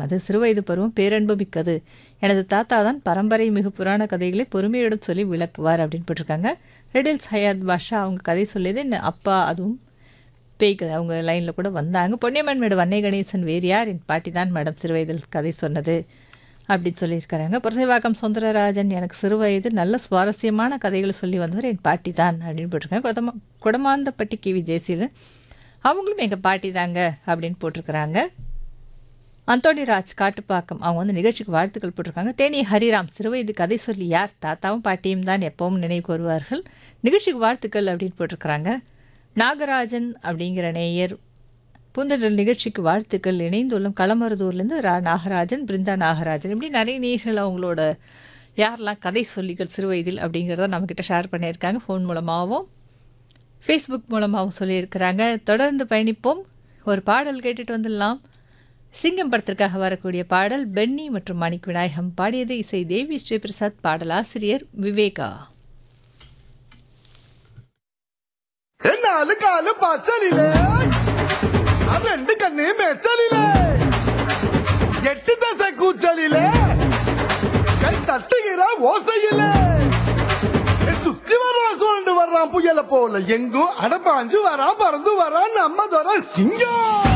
அது சிறுவயது பருவம் பேரன்பு மிக்கது எனது தாத்தா தான் பரம்பரை மிகு புராண கதைகளை பொறுமையுடன் சொல்லி விளக்குவார் அப்படின்னு போட்டிருக்காங்க ரெடில்ஸ் ஹயாத் பாஷா அவங்க கதை சொல்லியது என் அப்பா அதுவும் பேய் கதை அவங்க லைனில் கூட வந்தாங்க பொன்னியம்மன் மேடம் வன்னை கணேசன் வேறு யார் என் பாட்டி தான் மேடம் சிறுவயதில் கதை சொன்னது அப்படின்னு சொல்லியிருக்கிறாங்க புரசைவாக்கம் சுந்தரராஜன் எனக்கு சிறுவயது நல்ல சுவாரஸ்யமான கதைகளை சொல்லி வந்தவர் என் பாட்டி தான் அப்படின்னு போட்டிருக்காங்க குடமா குடமாந்தப்பட்டி கி வி ஜெயசீலன் அவங்களும் எங்கள் பாட்டி தாங்க அப்படின்னு போட்டிருக்கிறாங்க அந்தோணி ராஜ் காட்டுப்பாக்கம் அவங்க வந்து நிகழ்ச்சிக்கு வாழ்த்துக்கள் போட்டிருக்காங்க தேனி ஹரிராம் சிறுவயது கதை சொல்லி யார் தாத்தாவும் பாட்டியும் தான் எப்பவும் நினைவு கூறுவார்கள் நிகழ்ச்சிக்கு வாழ்த்துக்கள் அப்படின்னு போட்டிருக்கிறாங்க நாகராஜன் அப்படிங்கிற நேயர் பூந்தடல் நிகழ்ச்சிக்கு வாழ்த்துக்கள் இணைந்துள்ளும் களமருதூர்லேருந்து ரா நாகராஜன் பிருந்தா நாகராஜன் இப்படி நிறைய நேயர்கள் அவங்களோட யாரெல்லாம் கதை சொல்லிகள் சிறுவயதில் அப்படிங்கிறத நம்மக்கிட்ட ஷேர் பண்ணியிருக்காங்க ஃபோன் மூலமாகவும் ஃபேஸ்புக் மூலமாகவும் சொல்லியிருக்கிறாங்க தொடர்ந்து பயணிப்போம் ஒரு பாடல் கேட்டுட்டு வந்துடலாம் சிங்கம் படத்திற்காக வரக்கூடிய பாடல் பென்னி மற்றும் மாணிக் விநாயகம் பாடியது இசை தேவி ஸ்ரீபிரசாத் பாடல் ஆசிரியர் விவேகா നാല് കാല് പച്ചലില് ആ രണ്ട് കണ്ണ് മെച്ചലില് എട്ട് ദശ കൂച്ചലില് കൈ തട്ടുകിற ஓசையில சுத்தி வர்றான் சுழண்டு வர்றான் புயல போல எங்கும் அடப்பாஞ்சு வரான் பறந்து வரான் நம்ம துறை சிங்கம்